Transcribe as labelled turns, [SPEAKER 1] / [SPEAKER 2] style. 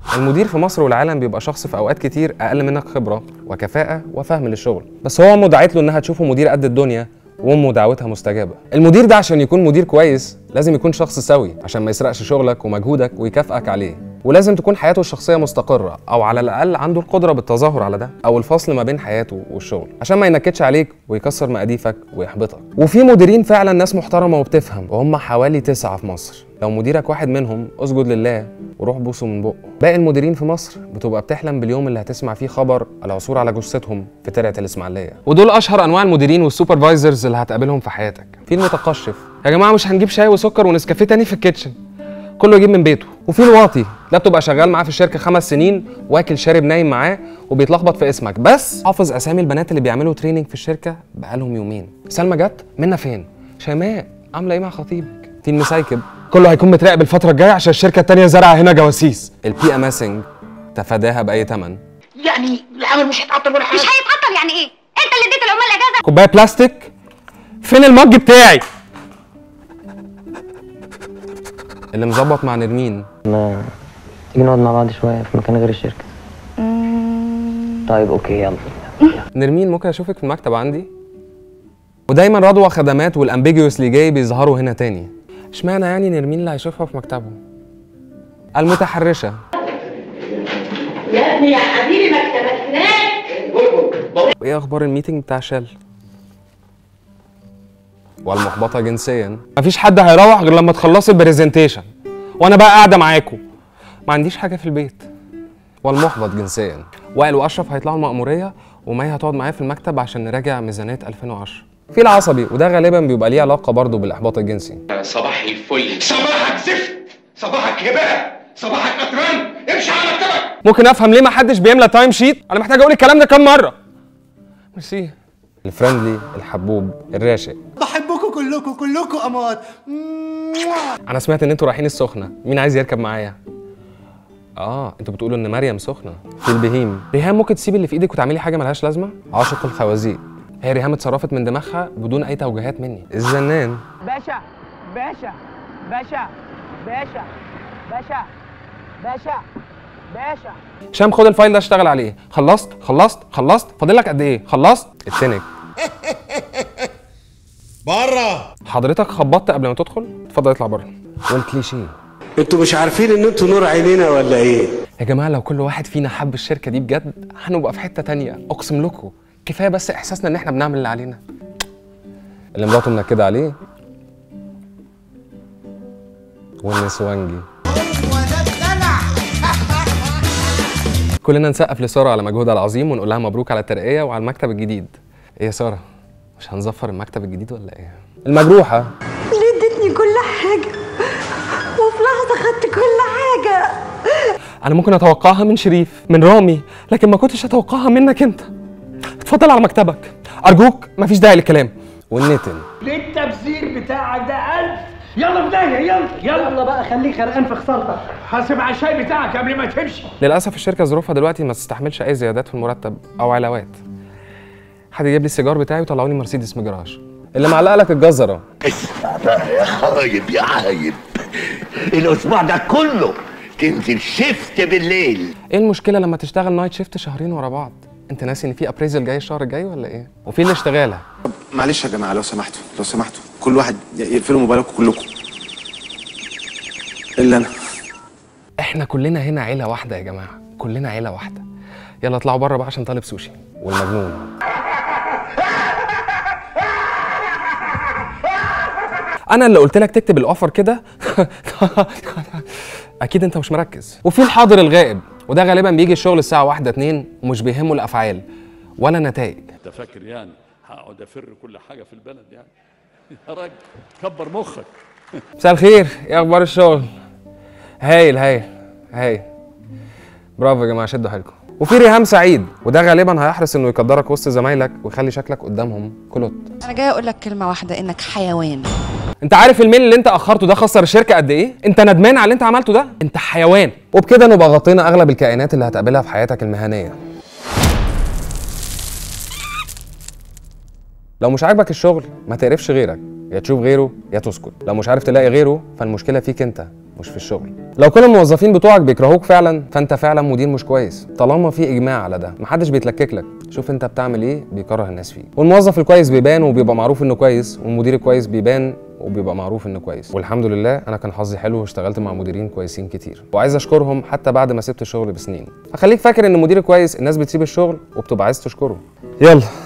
[SPEAKER 1] المدير في مصر والعالم بيبقى شخص في اوقات كتير اقل منك خبره وكفاءه وفهم للشغل بس هو امه دعت له انها تشوفه مدير قد الدنيا وامه دعوتها مستجابه المدير ده عشان يكون مدير كويس لازم يكون شخص سوي عشان ما يسرقش شغلك ومجهودك ويكافئك عليه ولازم تكون حياته الشخصيه مستقره او على الاقل عنده القدره بالتظاهر على ده او الفصل ما بين حياته والشغل عشان ما ينكدش عليك ويكسر مقاديفك ويحبطك وفي مديرين فعلا ناس محترمه وبتفهم وهم حوالي تسعة في مصر لو مديرك واحد منهم اسجد لله وروح بوسه من بقه باقي المديرين في مصر بتبقى بتحلم باليوم اللي هتسمع فيه خبر العثور على جثتهم في ترعه الاسماعيليه ودول اشهر انواع المديرين والسوبرفايزرز اللي هتقابلهم في حياتك في المتقشف يا جماعه مش هنجيب شاي وسكر ونسكافيه تاني في الكيتشن كله يجيب من بيته وفي الواطي ده بتبقى شغال معاه في الشركه خمس سنين واكل شارب نايم معاه وبيتلخبط في اسمك بس حافظ اسامي البنات اللي بيعملوا تريننج في الشركه بقالهم يومين سلمى جت منا فين شيماء عامله ايه مع خطيبك في المسايكب كله هيكون متراقب الفتره الجايه عشان الشركه التانيه زرع هنا جواسيس البي اماسنج تفاداها باي ثمن
[SPEAKER 2] يعني العمل مش هيتعطل ولا حاجه
[SPEAKER 3] مش هيتعطل يعني ايه انت اللي اديت العمال اجازه
[SPEAKER 1] كوبايه بلاستيك فين المج بتاعي اللي مظبط مع نرمين
[SPEAKER 4] ما تيجي نقعد مع بعض شوية في مكان غير الشركة طيب اوكي يلا
[SPEAKER 1] نرمين ممكن اشوفك في المكتب عندي ودايما رضوى خدمات والامبيجيوسلي جاي بيظهروا هنا تاني اشمعنى يعني نرمين اللي هيشوفها في مكتبه المتحرشه
[SPEAKER 2] يا ابني يا حبيبي مكتبك هناك
[SPEAKER 1] وايه اخبار الميتنج بتاع شل والمحبطه جنسيا مفيش حد هيروح غير لما تخلصي البرزنتيشن وانا بقى قاعده معاكم ما عنديش حاجه في البيت والمحبط جنسيا وائل واشرف هيطلعوا المأمورية ومي هتقعد معايا في المكتب عشان نراجع ميزانية 2010 في العصبي وده غالبا بيبقى ليه علاقة برضه بالإحباط الجنسي
[SPEAKER 5] صباح الفل صباحك زفت صباحك هباء صباحك قطران امشي على مكتبك
[SPEAKER 1] ممكن افهم ليه ما حدش بيملى تايم شيت انا محتاج اقول الكلام ده كام مره ميرسي الفريندلي الحبوب الراشق
[SPEAKER 6] بحبكم كلكم كلكم اموات
[SPEAKER 1] انا سمعت ان انتوا رايحين السخنه مين عايز يركب معايا اه انتوا بتقولوا ان مريم سخنه في البهيم ريهام ممكن تسيبي اللي في ايدك وتعملي حاجه ملهاش لازمه عاشق الخوازيق هي ريهام اتصرفت من دماغها بدون اي توجيهات مني الزنان
[SPEAKER 7] باشا باشا باشا باشا باشا باشا باشا
[SPEAKER 1] هشام خد الفايل ده اشتغل عليه خلصت خلصت خلصت فاضل لك قد ايه خلصت التنك
[SPEAKER 8] بره
[SPEAKER 1] حضرتك خبطت قبل ما تدخل اتفضل اطلع بره والكليشيه
[SPEAKER 8] انتوا مش عارفين ان انتوا نور عينينا ولا ايه
[SPEAKER 1] يا جماعه لو كل واحد فينا حب الشركه دي بجد هنبقى في حته تانية اقسم لكم كفايه بس احساسنا ان احنا بنعمل اللي علينا اللي مراته منكده عليه والنسوانجي كلنا نسقف لساره على مجهودها العظيم ونقول لها مبروك على الترقيه وعلى المكتب الجديد ايه يا ساره مش هنظفر المكتب الجديد ولا ايه المجروحه
[SPEAKER 3] اللي ادتني كل حاجه وفي لحظه خدت كل حاجه
[SPEAKER 1] انا ممكن اتوقعها من شريف من رامي لكن ما كنتش اتوقعها منك انت اتفضل على مكتبك ارجوك مفيش داعي للكلام والنتن
[SPEAKER 7] ليه التبذير بتاعك ده ألف يلا في داهية يلا يلا يلا بقى خليك غرقان في خسارتك حاسب على الشاي بتاعك قبل ما تمشي
[SPEAKER 1] للاسف الشركه ظروفها دلوقتي ما تستحملش اي زيادات في المرتب او علاوات حد يجيب لي السيجار بتاعي وطلعوا لي مرسيدس مجراج اللي معلقه لك الجزره
[SPEAKER 9] اسمع بقى يا خايب يا عايب الاسبوع ده كله تنزل شفت بالليل
[SPEAKER 1] ايه المشكله لما تشتغل نايت شيفت شهرين ورا بعض انت ناسي ان في ابريزل جاي الشهر الجاي ولا ايه وفي الاشتغاله
[SPEAKER 10] معلش يا جماعه لو سمحتوا لو سمحتوا كل واحد يقفلوا موبايلكم كلكم الا انا
[SPEAKER 1] احنا كلنا هنا عيله واحده يا جماعه كلنا عيله واحده يلا اطلعوا بره بقى عشان طالب سوشي والمجنون انا اللي قلت لك تكتب الاوفر كده اكيد انت مش مركز وفي الحاضر الغائب وده غالبا بيجي الشغل الساعه واحدة اتنين ومش بيهمه الافعال ولا نتائج
[SPEAKER 11] انت فاكر يعني هقعد افر كل حاجه في البلد يعني يا راجل كبر مخك
[SPEAKER 1] مساء الخير ايه اخبار الشغل هايل هايل هايل برافو يا جماعه شدوا حيلكم وفي ريهام سعيد وده غالبا هيحرص انه يقدرك وسط زمايلك ويخلي شكلك قدامهم كلوت
[SPEAKER 12] انا جاي اقول لك كلمه واحده انك حيوان
[SPEAKER 1] انت عارف الميل اللي انت اخرته ده خسر الشركه قد ايه انت ندمان على اللي انت عملته ده انت حيوان وبكده نبقى غطينا اغلب الكائنات اللي هتقابلها في حياتك المهنيه لو مش عاجبك الشغل ما تقرفش غيرك يا تشوف غيره يا تسكت لو مش عارف تلاقي غيره فالمشكله فيك انت مش في الشغل لو كل الموظفين بتوعك بيكرهوك فعلا فانت فعلا مدير مش كويس طالما في اجماع على ده محدش بيتلكك لك شوف انت بتعمل ايه بيكره الناس فيه والموظف الكويس بيبان وبيبقى معروف انه كويس والمدير الكويس بيبان وبيبقى معروف انه كويس والحمد لله انا كان حظي حلو واشتغلت مع مديرين كويسين كتير وعايز اشكرهم حتى بعد ما سبت الشغل بسنين فخليك فاكر ان المدير كويس الناس بتسيب الشغل وبتبقى عايز تشكره يلا